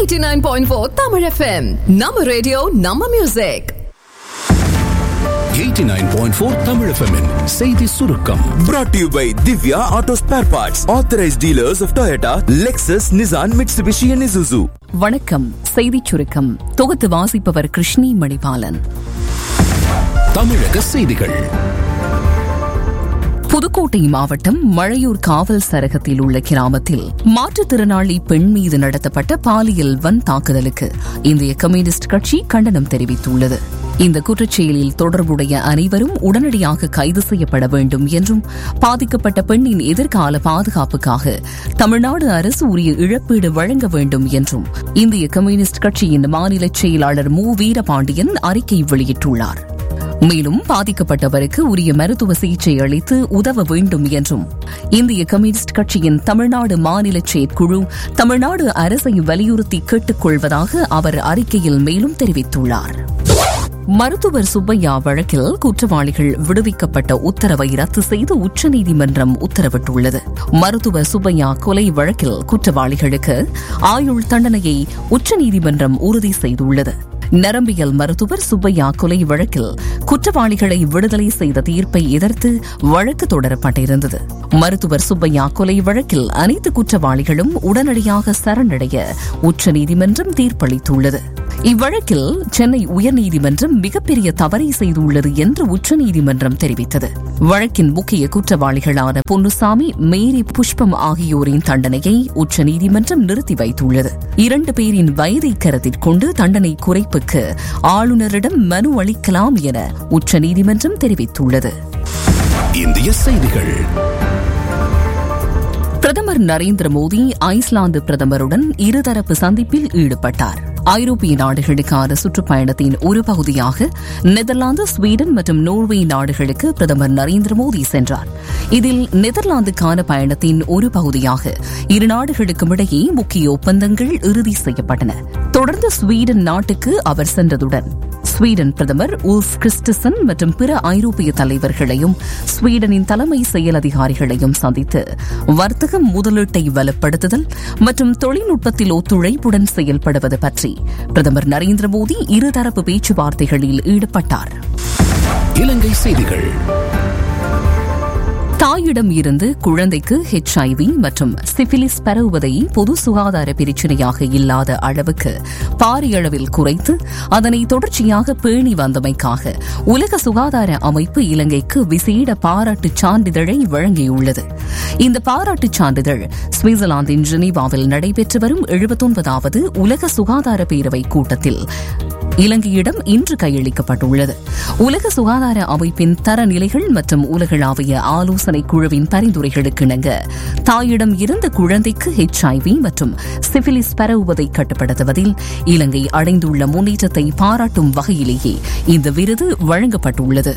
89.4 Tamil FM நம்ம radio நம்ம music 89.4 Tamil FM -இன் செய்தி சுருக்கம் Brought to you by Divya Auto Spare Parts, authorized dealers of Toyota, Lexus, Nissan, Mitsubishi, and Isuzu. வணக்கம் செய்திச் சுருக்கம் தொகுத்து வாசிப்பவர் கிருஷ்ணி மணிபாலன் தமிழக செய்திகள் புதுக்கோட்டை மாவட்டம் மழையூர் காவல் சரகத்தில் உள்ள கிராமத்தில் மாற்றுத்திறனாளி பெண் மீது நடத்தப்பட்ட பாலியல் வன் தாக்குதலுக்கு இந்திய கம்யூனிஸ்ட் கட்சி கண்டனம் தெரிவித்துள்ளது இந்த குற்றச்செயலில் தொடர்புடைய அனைவரும் உடனடியாக கைது செய்யப்பட வேண்டும் என்றும் பாதிக்கப்பட்ட பெண்ணின் எதிர்கால பாதுகாப்புக்காக தமிழ்நாடு அரசு உரிய இழப்பீடு வழங்க வேண்டும் என்றும் இந்திய கம்யூனிஸ்ட் கட்சியின் மாநில செயலாளர் மு வீரபாண்டியன் அறிக்கை வெளியிட்டுள்ளார் மேலும் பாதிக்கப்பட்டவருக்கு உரிய மருத்துவ சிகிச்சை அளித்து உதவ வேண்டும் என்றும் இந்திய கம்யூனிஸ்ட் கட்சியின் தமிழ்நாடு மாநில செயற்குழு தமிழ்நாடு அரசை வலியுறுத்தி கேட்டுக் கொள்வதாக அவர் அறிக்கையில் மேலும் தெரிவித்துள்ளார் மருத்துவர் சுப்பையா வழக்கில் குற்றவாளிகள் விடுவிக்கப்பட்ட உத்தரவை ரத்து செய்து உச்சநீதிமன்றம் உத்தரவிட்டுள்ளது மருத்துவர் சுப்பையா கொலை வழக்கில் குற்றவாளிகளுக்கு ஆயுள் தண்டனையை உச்சநீதிமன்றம் உறுதி செய்துள்ளது நரம்பியல் மருத்துவர் சுப்பையா கொலை வழக்கில் குற்றவாளிகளை விடுதலை செய்த தீர்ப்பை எதிர்த்து வழக்கு தொடரப்பட்டிருந்தது மருத்துவர் சுப்பையா கொலை வழக்கில் அனைத்து குற்றவாளிகளும் உடனடியாக சரணடைய உச்சநீதிமன்றம் தீர்ப்பளித்துள்ளது இவ்வழக்கில் சென்னை உயர்நீதிமன்றம் மிகப்பெரிய தவறை செய்துள்ளது என்று உச்சநீதிமன்றம் தெரிவித்தது வழக்கின் முக்கிய குற்றவாளிகளான பொன்னுசாமி மேரி புஷ்பம் ஆகியோரின் தண்டனையை உச்சநீதிமன்றம் நிறுத்தி வைத்துள்ளது இரண்டு பேரின் வயதை கருத்தில் கொண்டு தண்டனை குறைப்புக்கு ஆளுநரிடம் மனு அளிக்கலாம் என உச்சநீதிமன்றம் தெரிவித்துள்ளது இந்திய செய்திகள் பிரதமர் நரேந்திர மோடி ஐஸ்லாந்து பிரதமருடன் இருதரப்பு சந்திப்பில் ஈடுபட்டார் ஐரோப்பிய நாடுகளுக்கான சுற்றுப்பயணத்தின் ஒரு பகுதியாக நெதர்லாந்து ஸ்வீடன் மற்றும் நோர்வே நாடுகளுக்கு பிரதமர் நரேந்திர மோடி சென்றார் இதில் நெதர்லாந்துக்கான பயணத்தின் ஒரு பகுதியாக இரு நாடுகளுக்கும் இடையே முக்கிய ஒப்பந்தங்கள் இறுதி செய்யப்பட்டன தொடர்ந்து ஸ்வீடன் நாட்டுக்கு அவர் சென்றதுடன் ஸ்வீடன் பிரதமர் உல்ஃப் கிறிஸ்டசன் மற்றும் பிற ஐரோப்பிய தலைவர்களையும் ஸ்வீடனின் தலைமை செயல் அதிகாரிகளையும் சந்தித்து வர்த்தகம் முதலீட்டை வலுப்படுத்துதல் மற்றும் தொழில்நுட்பத்தில் ஒத்துழைப்புடன் செயல்படுவது பற்றி பிரதமர் நரேந்திர மோடி இருதரப்பு பேச்சுவார்த்தைகளில் ஈடுபட்டார் இலங்கை செய்திகள் தாயிடம் இருந்து குழந்தைக்கு ஹெச்ஐவி மற்றும் சிபிலிஸ் பரவுவதை பொது சுகாதார பிரச்சினையாக இல்லாத அளவுக்கு பாரிய அளவில் குறைத்து அதனை தொடர்ச்சியாக பேணி வந்தமைக்காக உலக சுகாதார அமைப்பு இலங்கைக்கு விசேட பாராட்டுச் சான்றிதழை வழங்கியுள்ளது இந்த பாராட்டுச் சான்றிதழ் சுவிட்சர்லாந்தின் ஜெனீவாவில் நடைபெற்று வரும் எழுபத்தொன்பதாவது உலக சுகாதார பேரவை கூட்டத்தில் இலங்கையிடம் இன்று கையளிக்கப்பட்டுள்ளது உலக சுகாதார அமைப்பின் தரநிலைகள் மற்றும் உலகளாவிய ஆலோசனை குழுவின் பரிந்துரைகளுக்கு இணங்க தாயிடம் இருந்த குழந்தைக்கு ஹெச்ஐவி மற்றும் சிபிலிஸ் பரவுவதை கட்டுப்படுத்துவதில் இலங்கை அடைந்துள்ள முன்னேற்றத்தை பாராட்டும் வகையிலேயே இந்த விருது வழங்கப்பட்டுள்ளது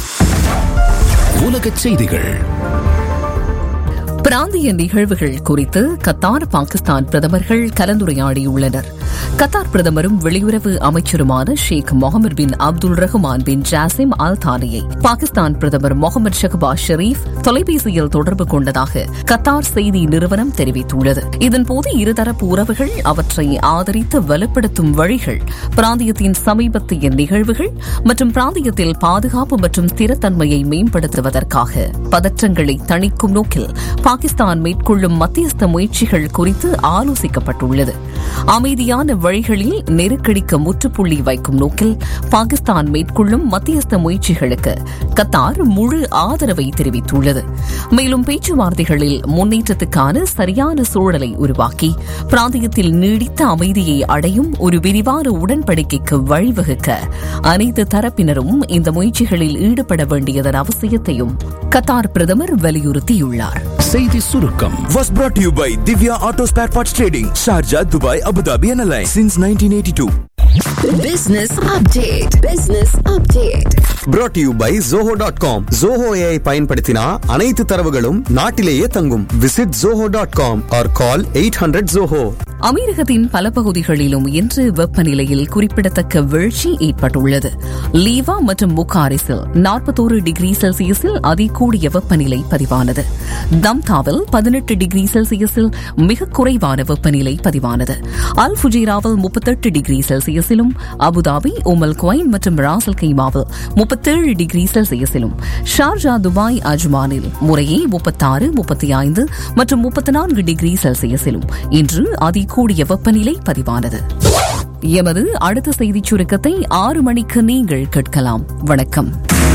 உலகச் செய்திகள் பிராந்திய நிகழ்வுகள் குறித்து கத்தார் பாகிஸ்தான் பிரதமர்கள் கலந்துரையாடியுள்ளனர் கத்தார் பிரதமரும் வெளியுறவு அமைச்சருமான Sheikh Mohammed bin Abdul Rahman bin Jassim Al தானியை பாகிஸ்தான் பிரதமர் முகமது ஷஹபாஸ் ஷெரீப் தொலைபேசியில் தொடர்பு கொண்டதாக கத்தார் செய்தி நிறுவனம் தெரிவித்துள்ளது இதன்போது இருதரப்பு உறவுகள் அவற்றை ஆதரித்து வலுப்படுத்தும் வழிகள் பிராந்தியத்தின் சமீபத்திய நிகழ்வுகள் மற்றும் பிராந்தியத்தில் பாதுகாப்பு மற்றும் ஸ்திரத்தன்மையை மேம்படுத்துவதற்காக பதற்றங்களை தணிக்கும் நோக்கில் பாகிஸ்தான் மேற்கொள்ளும் மத்தியஸ்த முயற்சிகள் குறித்து ஆலோசிக்கப்பட்டுள்ளது அமைதியான வழிகளில் நெருக்கடிக்கு முற்றுப்புள்ளி வைக்கும் நோக்கில் பாகிஸ்தான் மேற்கொள்ளும் மத்தியஸ்த முயற்சிகளுக்கு கத்தார் முழு ஆதரவை தெரிவித்துள்ளது மேலும் பேச்சுவார்த்தைகளில் முன்னேற்றத்துக்கான சரியான சூழலை உருவாக்கி பிராந்தியத்தில் நீடித்த அமைதியை அடையும் ஒரு விரிவான உடன்படிக்கைக்கு வழிவகுக்க அனைத்து தரப்பினரும் இந்த முயற்சிகளில் ஈடுபட வேண்டியதன் அவசியத்தையும் கத்தார் பிரதமர் வலியுறுத்தியுள்ளார் செய்தி சுருக்கம் Was brought to you by Divya Auto Spare Parts Trading, Sharjah, Dubai, Abu Dhabi, and Alliance since 1982. business update business update brought to you by zoho.com zoho AI பயன்படுத்தினா அனைத்து தரவுகளும் நாட்டிலேயே தங்கும் visit zoho.com or call 800 zoho அமீரகத்தின் பல பகுதிகளிலும் இன்று வெப்பநிலையில் குறிப்பிடத்தக்க வீழ்ச்சி ஏற்பட்டுள்ளது லீவா மற்றும் புகாரிஸில் நாற்பத்தோரு டிகிரி செல்சியஸில் அதிகூடிய வெப்பநிலை பதிவானது தம்தாவில் பதினெட்டு டிகிரி செல்சியஸில் மிக குறைவான வெப்பநிலை பதிவானது அல் ஃபுஜீராவில் முப்பத்தெட்டு டிகிரி செல்சியஸிலும் அபுதாபி உமல் குவைன் மற்றும் ராசல் கைமாவில் முப்பத்தேழு டிகிரி செல்சியஸிலும் ஷார்ஜா துபாய் அஜ்மானில் முறையே முப்பத்தாறு முப்பத்தி ஐந்து மற்றும் முப்பத்தி நான்கு டிகிரி செல்சியஸிலும் இன்று அதிகூடிய வெப்பநிலை பதிவானது எமது அடுத்த செய்திச் சுருக்கத்தை ஆறு மணிக்கு நீங்கள் கேட்கலாம் வணக்கம்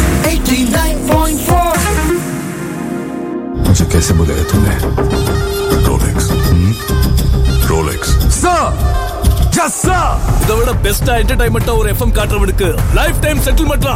मुझे कैसे बुलाया तूने Rolex Rolex sir yes sir இதை விட பெஸ்டா என்டர்டைன்மெண்டா ஒரு எஃப்எம் காட்டுறவனுக்கு லைஃப் டைம் செட்டில்மெண்ட்